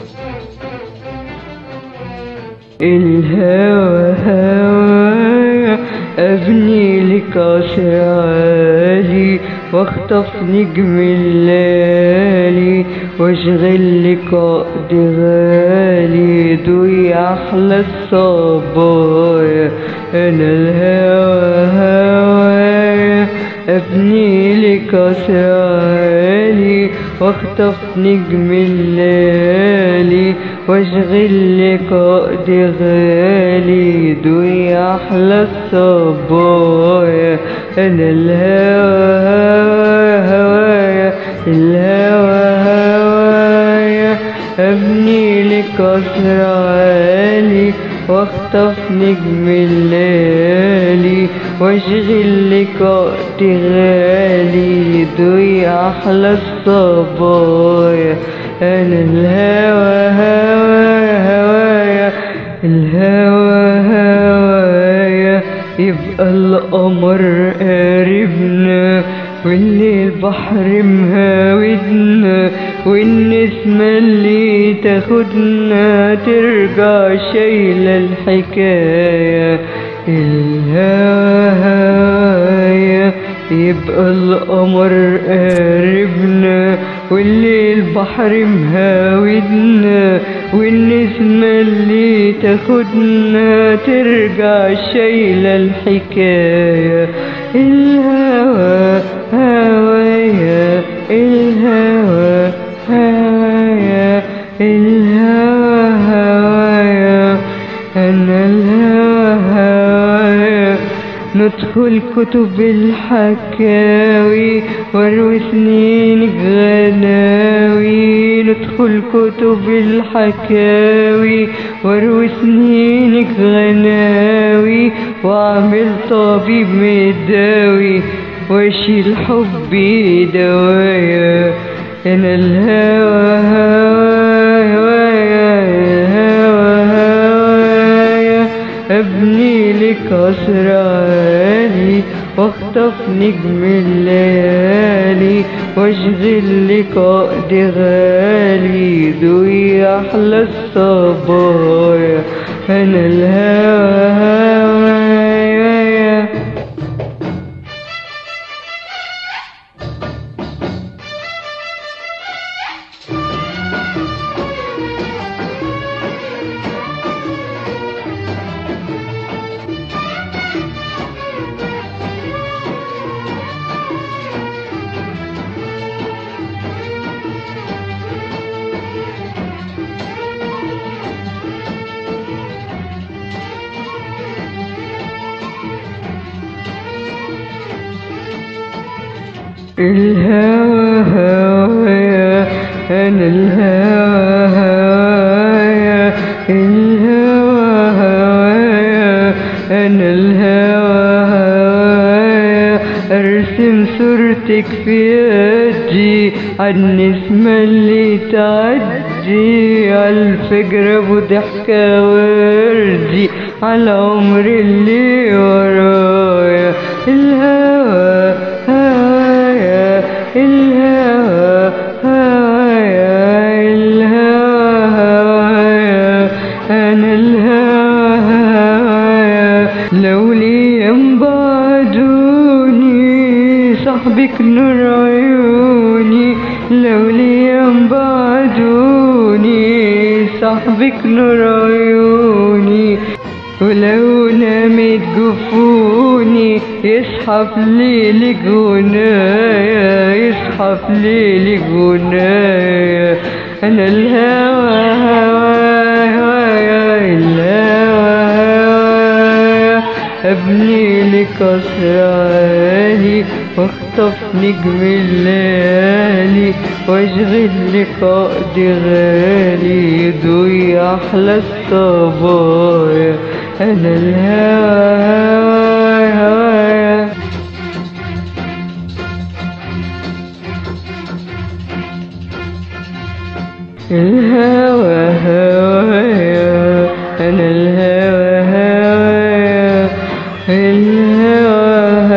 الهوى هوايا ابني لك قصر عالي واخطف نجم الليالي واشغل لك عقد غالي دوي احلى الصبايا انا الهوى هوايا ابني لك قصر عالي واخطف نجم الليالي واشغل لك عقد غالي دوي احلى الصبايا انا الهوى هوايا الهوى هوايا ابني لك قصر عالي واخطف نجم الليالي واشغل لك وقت غالي دوي احلى الصبايا انا الهوى هوايا هوايا الهوى هوايا يبقى القمر قاربنا والليل بحر مهاودنا والنسمة اللي تاخدنا ترجع شايلة الحكاية الهوايا يبقى القمر قاربنا والليل بحر مهاودنا والنسمة اللي تاخدنا ترجع شايلة الحكاية الهوى هوايا الهوى هوايا الهوى هوايا أنا الهوى هوايا ندخل كتب الحكاوي واروي سنينك غناوي ندخل كتب الحكاوي واروي سنينك غناوي واعمل طبيب مداوي واشيل حبي دوايا انا الهوى هوايا الهوى هوايا ابني لك قصر عالي واخطف نجم الليالي واشغل لك عقد غالي دوي احلى الصبايا انا الهوى هوايا الهوى هوايا أنا الهوى هوايا الهوى هوايا أنا الهوى هوايا أرسم صورتك في يدي عالنسمة اللي تعدي عالفجر أبو ضحكة وردي على عمر اللي ورايا الهوى هوايا الهوى هوايا الهوى هوايا أنا الهوى هوايا لو لي بعدوني صاحبك نور عيوني لو لي بعدوني صاحبك نور عيوني ولو نامت جفوني يسحف ليلي جنايا يسحف ليلي جنايا انا الهوى هوايا هوايا الهوى هوايا ابني لك قصر عالي واخطف نجم الليالي واشغل لك عقد غالي دوي احلى الصبايا انا الهوى هوايا الهوى هوايا انا الهوى هوايا الهوى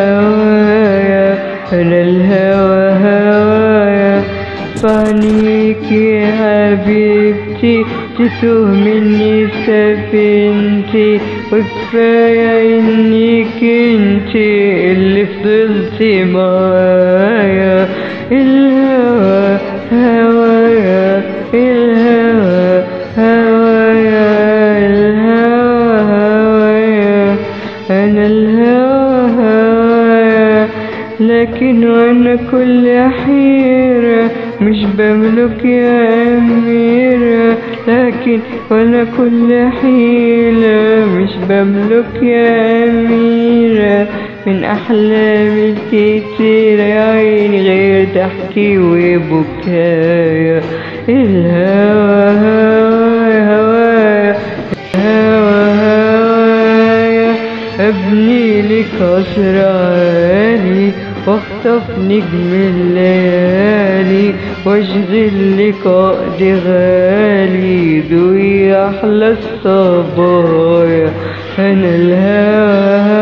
هوايا انا الهوى هوايا فعنيك حبيبتي تتوه مني سفينتي وكفاية انك انتي اللي فضلتي معايا الهوى هوايا الهوى هوايا الهوى هوايا انا الهوى هوايا لكن وانا كل حيرة مش بملك يا أميرة لكن وانا كل حيلة مش بملك يا أميرة من أحلامي الكتيرة يا عيني غير ضحكي وبكايا الهوى هوايا هوايا هوا هوايا ابني لك قصر عالي واخطف نجم الليالي واشغل لك عقد غالي دوي احلى الصبايا انا الهوى